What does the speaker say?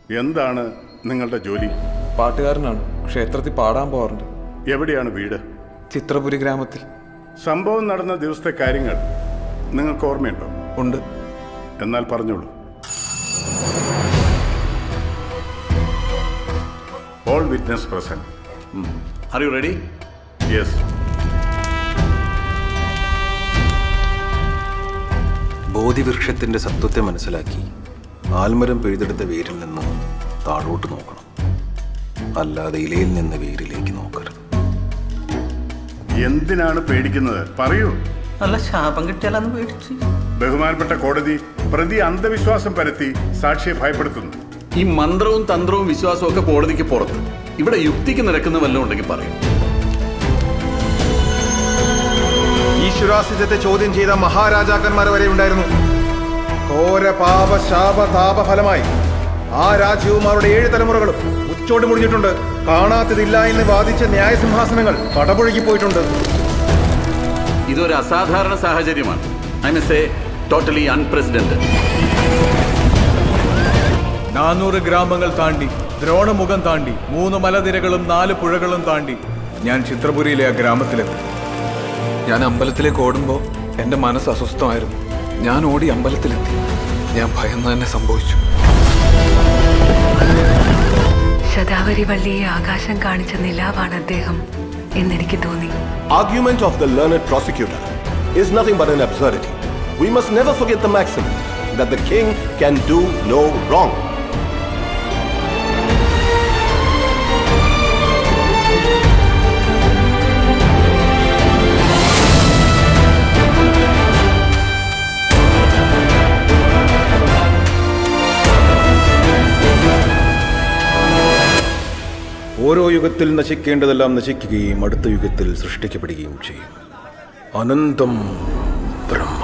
എന്താണ് നിങ്ങളുടെ ജോലി പാട്ടുകാരനാണ് ക്ഷേത്രത്തിൽ പാടാൻ പോകാറുണ്ട് എവിടെയാണ് വീട് ചിത്രപുരി ഗ്രാമത്തിൽ സംഭവം നടന്ന ദിവസത്തെ കാര്യങ്ങൾ നിങ്ങൾക്ക് ഓർമ്മയുണ്ടോ ഉണ്ട് എന്നാൽ പറഞ്ഞോളൂ all witness present are you ready yes ബോധിവൃക്ഷത്തിന്റെ സത്വത്തെ മനസ്സിലാക്കി ആൽമരം പിഴുതെടുത്ത വേരിൽ നിന്ന് താഴോട്ട് നോക്കണം അല്ലാതെ ഇലയിൽ നിന്ന് വേരിലേക്ക് നോക്കരുത് എന്തിനാണ് പേടിക്കുന്നത് പറയൂ നല്ല ശാപം കിട്ടിയാലെന്ന് പേടിച്ച് ബഹുമാനപ്പെട്ട കോടതി പ്രതി അന്ധവിശ്വാസം പരത്തി സാക്ഷിയെ ഭയപ്പെടുത്തുന്നു ഈ മന്ത്രവും തന്ത്രവും വിശ്വാസവും ഒക്കെ കോടതിക്ക് പുറത്ത് ഇവിടെ യുക്തിക്ക് നിരക്കുന്ന വല്ലതും ഉണ്ടെങ്കിൽ പറയും ഈശ്വരാസ്യത്തെ ചോദ്യം ചെയ്ത മഹാരാജാക്കന്മാർ വരെ ഉണ്ടായിരുന്നു ഘോര പാപ ശാപ താപ ഫലമായി ആ രാജ്യവുമാരുടെ ഏഴ് തലമുറകളും ഉച്ചോട് മുടിഞ്ഞിട്ടുണ്ട് കാണാത്തതില്ല എന്ന് വാദിച്ച ന്യായസിംഹാസനങ്ങൾ കടപുഴകി പോയിട്ടുണ്ട് ഇതൊരു അസാധാരണ സാഹചര്യമാണ് ഐ മെ സേ ടോട്ടലി അൺപ്രസിഡന്റ് നാനൂറ് ഗ്രാമങ്ങൾ താണ്ടി ദ്രോണമുഖം താണ്ടി മൂന്ന് മലനിരകളും നാല് പുഴകളും താണ്ടി ഞാൻ ചിത്രപുരിയിലെ ആ ഗ്രാമത്തിലെത്തി ഞാൻ അമ്പലത്തിലേക്ക് ഓടുമ്പോൾ എൻ്റെ മനസ്സ് അസ്വസ്ഥമായിരുന്നു ഞാൻ ഓടി അമ്പലത്തിലെത്തി ഞാൻ ഭയന്ന് തന്നെ സംഭവിച്ചു ശതാവരി വള്ളിയെ ആകാശം കാണിച്ച നിലാവാണ് അദ്ദേഹം എന്നെനിക്ക് തോന്നി Argument of the learned prosecutor is nothing but an absurdity. We must never forget the maxim that the king can do no wrong. ഓരോ യുഗത്തിൽ നശിക്കേണ്ടതെല്ലാം നശിക്കുകയും അടുത്ത യുഗത്തിൽ സൃഷ്ടിക്കപ്പെടുകയും ചെയ്യും അനന്തം ബ്രഹ്മ